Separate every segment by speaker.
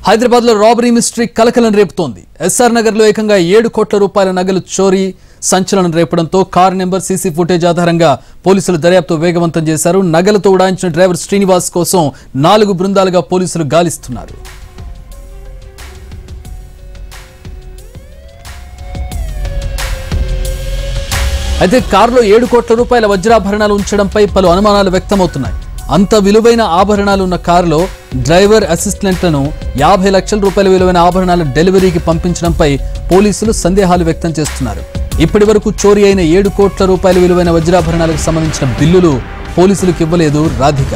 Speaker 1: హైదరాబాద్ లో robbery mystery కలకలం రేపుతోంది ఎస్ఆర్ నగర్ లో ఏకంగా ఏడు కోట్ల రూపాయల నగలు చోరీ సంచలనం రేపడంతో కార్ నెంబర్ సీసీ ఫుటేజ్ ఆధారంగా పోలీసులు దర్యాప్తు వేగవంతం చేశారు నగలతో ఉడాయించిన డ్రైవర్ శ్రీనివాస్ కోసం నాలుగు బృందాలుగా పోలీసులు గాలిస్తున్నారు అయితే కారులో ఏడు కోట్ల రూపాయల వజ్రాభరణాలు ఉంచడంపై పలు అనుమానాలు వ్యక్తమవుతున్నాయి అంత విలువైన ఆభరణాలు ఉన్న కారులో డ్రైవర్ అసిస్టెంట్లను యాభై లక్షల రూపాయల విలువైన ఆభరణాల డెలివరీకి పంపించడంపై పోలీసులు సందేహాలు వ్యక్తం చేస్తున్నారు ఇప్పటి వరకు చోరీ అయిన ఏడు కోట్ల రూపాయల విలువైన వజ్రాభరణాలకు సంబంధించిన బిల్లులు పోలీసులకు ఇవ్వలేదు రాధిక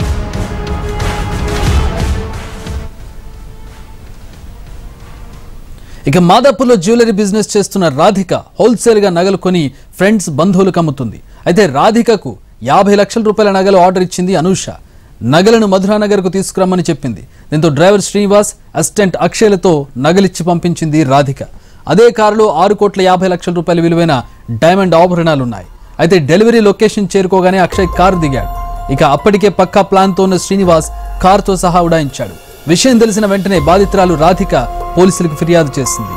Speaker 1: ఇక మాదాపూర్లో జ్యువెలరీ బిజినెస్ చేస్తున్న రాధిక హోల్సేల్ గా నగలు కొని ఫ్రెండ్స్ బంధువులకు అమ్ముతుంది అయితే రాధికకు యాభై లక్షల రూపాయల నగలు ఆర్డర్ ఇచ్చింది అనూష నగలను మధురానగర్ కు తీసుకురమ్మని చెప్పింది దీంతో డ్రైవర్ శ్రీనివాస్ అసిస్టెంట్ అక్షయ్లతో నగలిచ్చి పంపించింది రాధిక అదే కారులో ఆరు కోట్ల యాభై లక్షల రూపాయల విలువైన డైమండ్ ఆభరణాలు ఉన్నాయి అయితే డెలివరీ లొకేషన్ చేరుకోగానే అక్షయ్ కారు దిగాడు ఇక అప్పటికే పక్కా ప్లాన్తో ఉన్న శ్రీనివాస్ కారుతో సహా ఉడాయించాడు విషయం తెలిసిన వెంటనే బాధితురాలు రాధిక పోలీసులకు ఫిర్యాదు చేసింది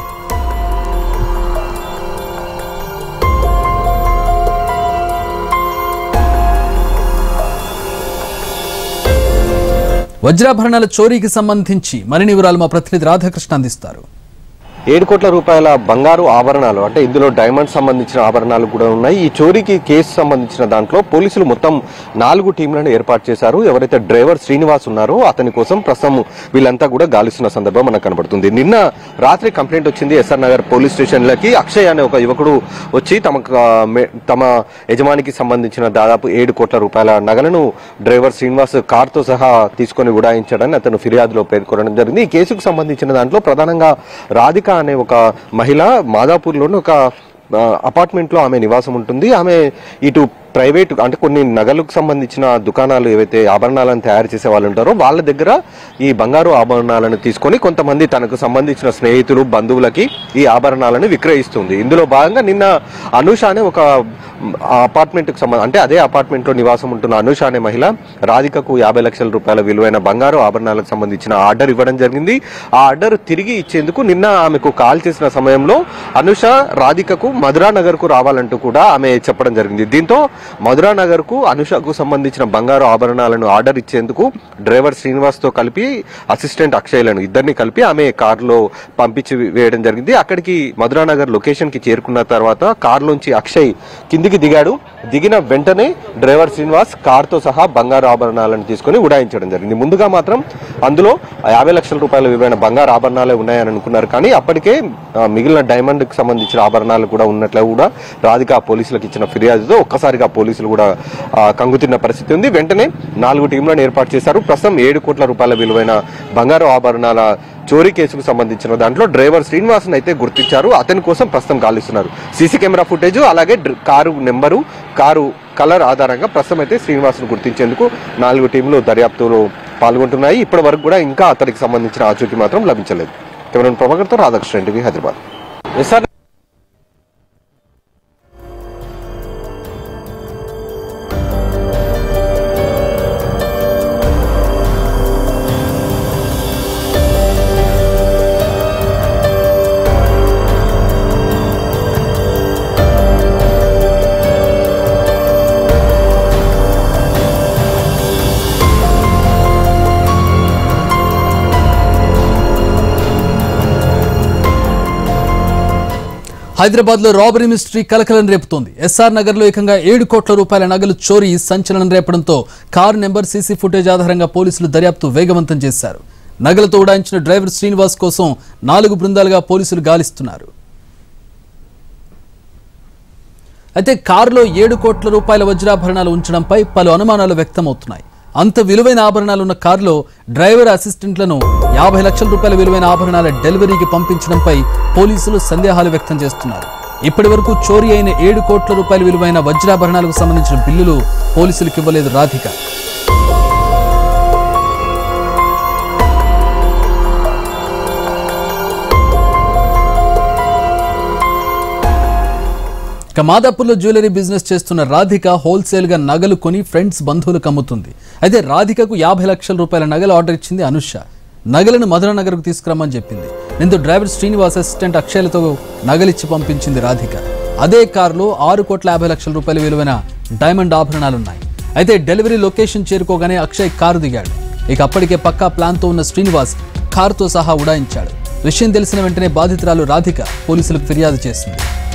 Speaker 1: వజ్రాభరణాల చోరీకి సంబంధించి మరిన్ని వివరాలు మా ప్రతినిధి రాధాకృష్ణ అందిస్తారు
Speaker 2: ఏడు కోట్ల రూపాయల బంగారు ఆభరణాలు అంటే ఇందులో డైమండ్ సంబంధించిన ఆభరణాలు కూడా ఉన్నాయి ఈ చోరీకి కేసు సంబంధించిన దాంట్లో పోలీసులు మొత్తం నాలుగు టీంలను ఏర్పాటు చేశారు ఎవరైతే డ్రైవర్ శ్రీనివాస్ ఉన్నారో అతని కోసం ప్రస్తుతం వీళ్ళంతా కూడా గాలిస్తున్న సందర్భం మనకు కనబడుతుంది నిన్న రాత్రి కంప్లైంట్ వచ్చింది ఎస్ఆర్ నగర్ పోలీస్ స్టేషన్లకి అక్షయ్ అనే ఒక యువకుడు వచ్చి తమకు ఆ, మే- తమ యజమానికి సంబంధించిన దాదాపు ఏడు కోట్ల రూపాయల నగలను డ్రైవర్ శ్రీనివాస్ కార్తో సహా తీసుకొని ఉడాయించాడని అతను ఫిర్యాదులో పేర్కొనడం జరిగింది ఈ కేసుకు సంబంధించిన దాంట్లో ప్రధానంగా రాధిక అనే ఒక మహిళ మాదాపూర్లోని ఒక ఆ, అపార్ట్మెంట్లో ఆమె నివాసం ఉంటుంది ఆమె ఇటు ప్రైవేట్ అంటే కొన్ని నగలకు సంబంధించిన దుకాణాలు ఏవైతే ఆభరణాలను తయారు చేసే వాళ్ళు ఉంటారో వాళ్ళ దగ్గర ఈ బంగారు ఆభరణాలను తీసుకొని కొంతమంది తనకు సంబంధించిన స్నేహితులు బంధువులకి ఈ ఆభరణాలను విక్రయిస్తుంది ఇందులో భాగంగా నిన్న అనూష అనే ఒక అపార్ట్మెంట్కి సంబంధం అంటే అదే అపార్ట్మెంట్లో నివాసం ఉంటున్న అనూష అనే మహిళ రాధికకు యాభై లక్షల రూపాయల విలువైన బంగారు ఆభరణాలకు సంబంధించిన ఆర్డర్ ఇవ్వడం జరిగింది ఆ ఆర్డర్ తిరిగి ఇచ్చేందుకు నిన్న ఆమెకు కాల్ చేసిన సమయంలో అనుష రాధికకు మధురా నగర్ కు రావాలంటూ కూడా ఆమె చెప్పడం జరిగింది దీంతో మధురా నగర్ కు అనుషకు సంబంధించిన బంగారు ఆభరణాలను ఆర్డర్ ఇచ్చేందుకు డ్రైవర్ శ్రీనివాస్ తో కలిపి అసిస్టెంట్ అక్షయ్లను ఇద్దరిని కలిపి ఆమె కారులో పంపించి వేయడం జరిగింది అక్కడికి మధురా నగర్ లొకేషన్ కి చేరుకున్న తర్వాత కారులోంచి అక్షయ్ కిందికి దిగాడు దిగిన వెంటనే డ్రైవర్ శ్రీనివాస్ కారుతో సహా బంగారు ఆభరణాలను తీసుకొని ఉడాయించడం జరిగింది ముందుగా మాత్రం అందులో యాభై లక్షల రూపాయల విలువైన బంగారు ఆభరణాలే ఉన్నాయని అనుకున్నారు కానీ అప్పటికే ఆ, మిగిలిన డైమండ్ కి సంబంధించిన ఆభరణాలు కూడా ఉన్నట్లు కూడా రాధిక పోలీసులకు ఇచ్చిన ఫిర్యాదుతో ఒక్కసారిగా పోలీసులు కూడా ఆ, కంగుతిన్న పరిస్థితి ఉంది వెంటనే నాలుగు టీంలను ఏర్పాటు చేశారు ప్రస్తుతం ఏడు కోట్ల రూపాయల విలువైన బంగారు ఆభరణాల చోరీ కేసుకు సంబంధించిన దాంట్లో డ్రైవర్ శ్రీనివాస్ అయితే గుర్తించారు అతని కోసం ప్రస్తుతం గాలిస్తున్నారు సీసీ కెమెరా ఫుటేజ్ అలాగే డ్ర- కారు నెంబరు కారు కలర్ ఆధారంగా ప్రస్తుతం అయితే శ్రీనివాస్ను గుర్తించేందుకు నాలుగు టీంలు దర్యాప్తులో పాల్గొంటున్నాయి ఇప్పటి వరకు కూడా ఇంకా అతనికి సంబంధించిన ఆచూకీ మాత్రం లభించలేదు కెమెరా ప్రభాకర్తో రాధాకృష్ణ టీవీ హైదరాబాద్ ఎస్ఆర్
Speaker 1: హైదరాబాద్ లో రాబరీ మిస్టరీ కలకలం రేపుతోంది ఎస్ఆర్ నగర్ లో ఏకంగా ఏడు కోట్ల రూపాయల నగలు చోరీ సంచలనం రేపడంతో కారు నెంబర్ సీసీ ఫుటేజ్ ఆధారంగా పోలీసులు దర్యాప్తు వేగవంతం చేశారు నగలతో ఉడాయించిన డ్రైవర్ శ్రీనివాస్ కోసం నాలుగు బృందాలుగా పోలీసులు గాలిస్తున్నారు అయితే కారులో ఏడు కోట్ల రూపాయల వజ్రాభరణాలు ఉంచడంపై పలు అనుమానాలు వ్యక్తమవుతున్నాయి అంత విలువైన ఆభరణాలు ఉన్న కారులో డ్రైవర్ అసిస్టెంట్లను యాభై లక్షల రూపాయల విలువైన ఆభరణాల డెలివరీకి పంపించడంపై పోలీసులు సందేహాలు వ్యక్తం చేస్తున్నారు ఇప్పటి వరకు చోరీ అయిన ఏడు కోట్ల రూపాయల విలువైన వజ్రాభరణాలకు సంబంధించిన బిల్లులు పోలీసులకు ఇవ్వలేదు రాధిక ఇక మాదాపూర్లో జ్యువెలరీ బిజినెస్ చేస్తున్న రాధిక హోల్సేల్ గా నగలు కొని ఫ్రెండ్స్ బంధువులకు అమ్ముతుంది అయితే రాధికకు యాభై లక్షల రూపాయల నగలు ఆర్డర్ ఇచ్చింది అనుష నగలను మధురానగర్కు తీసుకురమ్మని చెప్పింది దీంతో డ్రైవర్ శ్రీనివాస్ అసిస్టెంట్ అక్షయ్లతో నగలిచ్చి పంపించింది రాధిక అదే కారులో ఆరు కోట్ల యాభై లక్షల రూపాయల విలువైన డైమండ్ ఆభరణాలున్నాయి అయితే డెలివరీ లొకేషన్ చేరుకోగానే అక్షయ్ కారు దిగాడు ఇక అప్పటికే పక్కా ప్లాన్తో ఉన్న శ్రీనివాస్ కారుతో సహా ఉడాయించాడు విషయం తెలిసిన వెంటనే బాధితురాలు రాధిక పోలీసులకు ఫిర్యాదు చేసింది